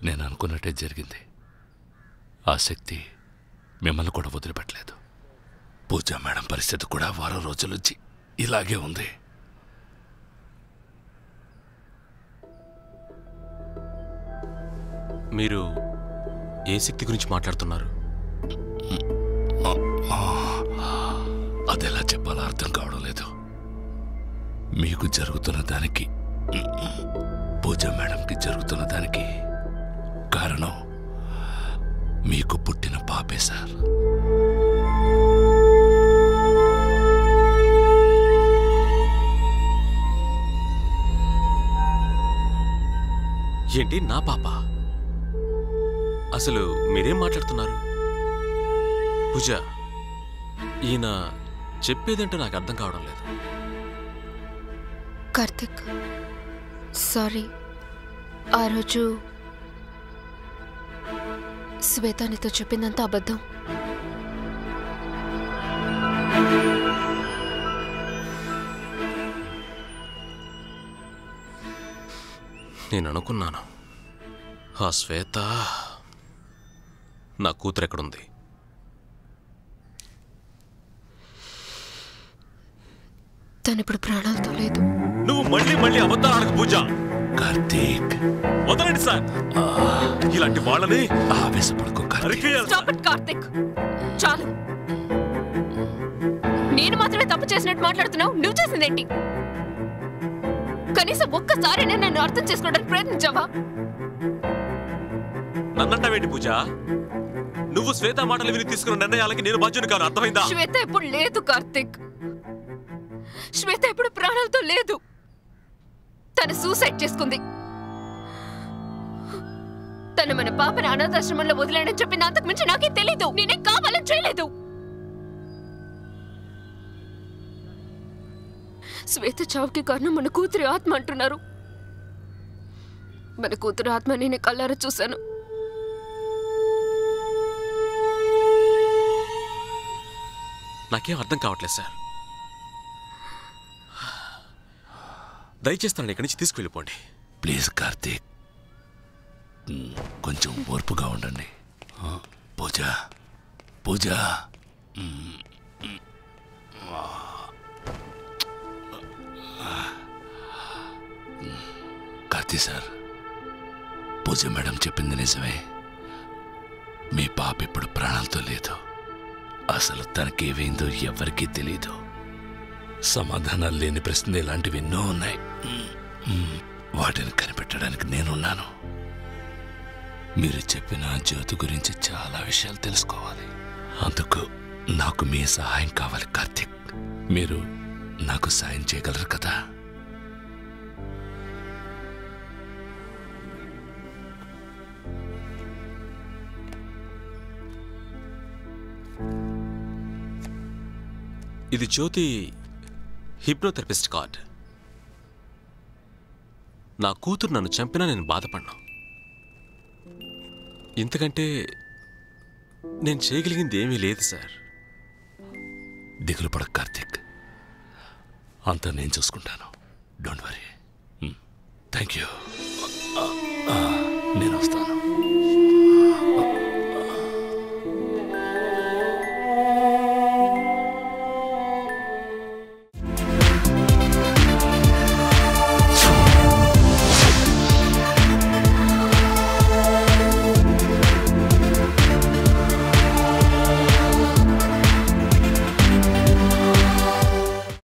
నేను అనుకున్నట్టే జరిగింది ఆ శక్తి మిమ్మల్ని కూడా వదిలిపెట్టలేదు పూజా మేడం పరిస్థితి కూడా వారం రోజుల నుంచి ఇలాగే ఉంది మీరు ఏ శక్తి గురించి మాట్లాడుతున్నారు అదెలా చెప్పాలో అర్థం కావడం లేదు మీకు జరుగుతున్న దానికి పూజ మేడంకి జరుగుతున్న దానికి కారణం మీకు పుట్టిన పాపే సార్ ఏంటి నా పాప అసలు మీరేం మాట్లాడుతున్నారు పూజ ఈయన చెప్పేదేంటో నాకు అర్థం కావడం లేదు కార్తిక్ సారీ ఆ రోజు శ్వేత నీతో చెప్పిందంతా అబద్ధం నేను అనుకున్నాను ఆ శ్వేత నా కూతురు ఎక్కడుంది తను ఇప్పుడు ప్రాణాలతో లేదు నువ్వు మళ్ళీ మళ్ళీ అబద్ధాలు ఆడకు పూజ కార్తీక్ వదలండి సార్ ఇలాంటి వాళ్ళని ఆవేశపడుకో అరికేయాలి Stop it, కార్తిక్ చాలు నేను మాత్రమే తప్పు చేసినట్టు మాట్లాడుతున్నావు నువ్వు చేసిందేంటి కనీసం ఒక్కసారి నేను నన్ను అర్థం చేసుకోవడానికి ప్రయత్నించావా నన్నంటావేంటి పూజ నువ్వు శ్వేత మాటలు విని తీసుకున్న నిర్ణయాలకి నేను బాధ్యుని కాను అర్థమైందా శ్వేత ఇప్పుడు లేదు కార్తిక్ శ్వేత ఇప్పుడు ప్రాణాలతో లేదు తను సూసైడ్ చేసుకుంది తను మన పాపని అనాథాశ్రమంలో వదిలేడని చెప్పిన అంతకు మించి నాకే తెలీదు నేనే కావాలని చేయలేదు శ్వేత చావుకి కారణం మన కూతురి ఆత్మ అంటున్నారు మన కూతురు ఆత్మ నేను కళ్ళారా చూశాను నాకేం అర్థం కావట్లేదు సార్ దయచేసి నన్ను ఇక్కడి నుంచి తీసుకువెళ్ళిపోండి ప్లీజ్ కార్తీక్ మ్, కొంచెం ఓర్పుగా ఉండండి ఆ, పూజ పూజ మ్, మ్, ఆ. మ్, కార్తీ సార్ పూజ మేడం చెప్పింది నిజమే మీ పాప ఇప్పుడు ప్రాణాలతో లేదు అసలు తనకేమైందో ఎవరికీ తెలియదు సమాధానాలు లేని ప్రశ్నలు ఇలాంటివి ఎన్నో ఉన్నాయి మ్, మ్, వాటిని కనిపెట్టడానికి నేనున్నాను మీరు చెప్పిన ఆ జ్యోతి గురించి చాలా విషయాలు తెలుసుకోవాలి అందుకు నాకు మీ సహాయం కావాలి కార్తిక్ మీరు నాకు సాయం చేయగలరు కదా ఇది జ్యోతి హిప్నోథెరపిస్ట్ కార్డ్ నా కూతురు నన్ను చంపినా నేను బాధపడ్డా ఇంతకంటే నేను చేయగలిగింది ఏమీ లేదు సార్ దిగులు పడక కార్తిక్ అంతా నేను చూసుకుంటాను డోంట్ వరీ థ్యాంక్ యూ నేను వస్తాను